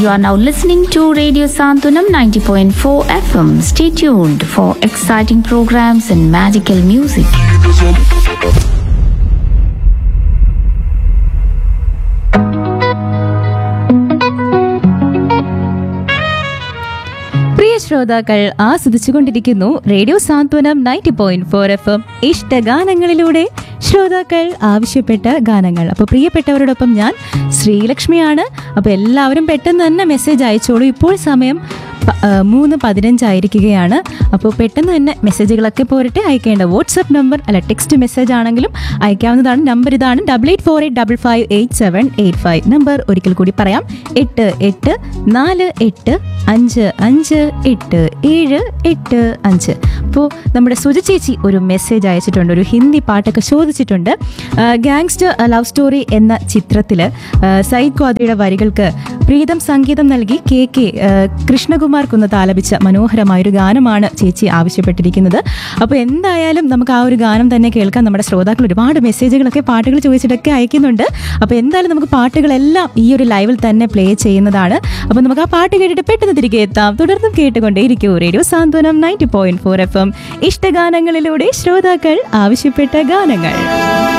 You are now listening to Radio Santunam 90.4 FM. Stay tuned for exciting programs and magical music. പ്രിയ ശ്രോതാക്കൾ ആസ്വദിച്ചുകൊണ്ടിരിക്കുന്നു radio Santhwanam ninety point four F M ഇഷ്ടഗാനങ്ങളിലൂടെ ശ്രോതാക്കൾ ആവശ്യപ്പെട്ട ഗാനങ്ങൾ അപ്പോൾ പ്രിയപ്പെട്ടവരോടൊപ്പം ഞാൻ ശ്രീലക്ഷ്മിയാണ് അപ്പോൾ എല്ലാവരും പെട്ടെന്ന് തന്നെ മെസ്സേജ് അയച്ചോളൂ ഇപ്പോൾ സമയം പ- ആ, മൂന്ന് പതിനഞ്ചായിരിക്കുകയാണ് അപ്പോൾ പെട്ടെന്ന് തന്നെ മെസ്സേജുകളൊക്കെ പോരട്ടെ അയക്കേണ്ട വാട്സപ്പ് നമ്പർ അല്ല ടെക്സ്റ്റ് മെസ്സേജ് ആണെങ്കിലും അയക്കാവുന്നതാണ് നമ്പർ ഇതാണ് double eight four eight double five eight seven eight five number ഒരിക്കൽ കൂടി പറയാം എട്ട് എട്ട് നാല് എട്ട് അഞ്ച് അഞ്ച് എട്ട് ഏഴ് എട്ട് അഞ്ച് അപ്പോൾ നമ്മുടെ സുജ ചേച്ചി ഒരു മെസ്സേജ് അയച്ചിട്ടുണ്ട് ഒരു ഹിന്ദി പാട്ടൊക്കെ ചോദിച്ചിട്ടുണ്ട് ഗാങ്സ്റ്റർ ലവ് സ്റ്റോറി എന്ന ചിത്രത്തിൽ സയ്യിദ് ഖ്വാദയുടെ വരികൾക്ക് പ്രീതം സംഗീതം നൽകി കെ കെ കൃഷ്ണകുമാർ കുന്നത്ത് ആലപിച്ച മനോഹരമായൊരു ഗാനമാണ് ചേച്ചി ആവശ്യപ്പെട്ടിരിക്കുന്നത് അപ്പോൾ എന്തായാലും നമുക്ക് ആ ഒരു ഗാനം തന്നെ കേൾക്കാം നമ്മുടെ ശ്രോതാക്കൾ ഒരുപാട് മെസ്സേജുകളൊക്കെ പാട്ടുകൾ ചോദിച്ചിട്ടൊക്കെ അയക്കുന്നുണ്ട് അപ്പോൾ എന്തായാലും നമുക്ക് പാട്ടുകളെല്ലാം ഈ ഒരു ലൈവിൽ തന്നെ പ്ലേ ചെയ്യുന്നതാണ് അപ്പോൾ നമുക്ക് ആ പാട്ട് കേട്ടിട്ട് പെട്ടെന്ന് തിരികെ എത്താം തുടർന്നും കേട്ടുകൊണ്ടേയിരിക്കൂ radio Santhwanam ninety point four F M ഇഷ്ടഗാനങ്ങളിലൂടെ ശ്രോതാക്കൾ ആവശ്യപ്പെട്ട ഗാനങ്ങൾ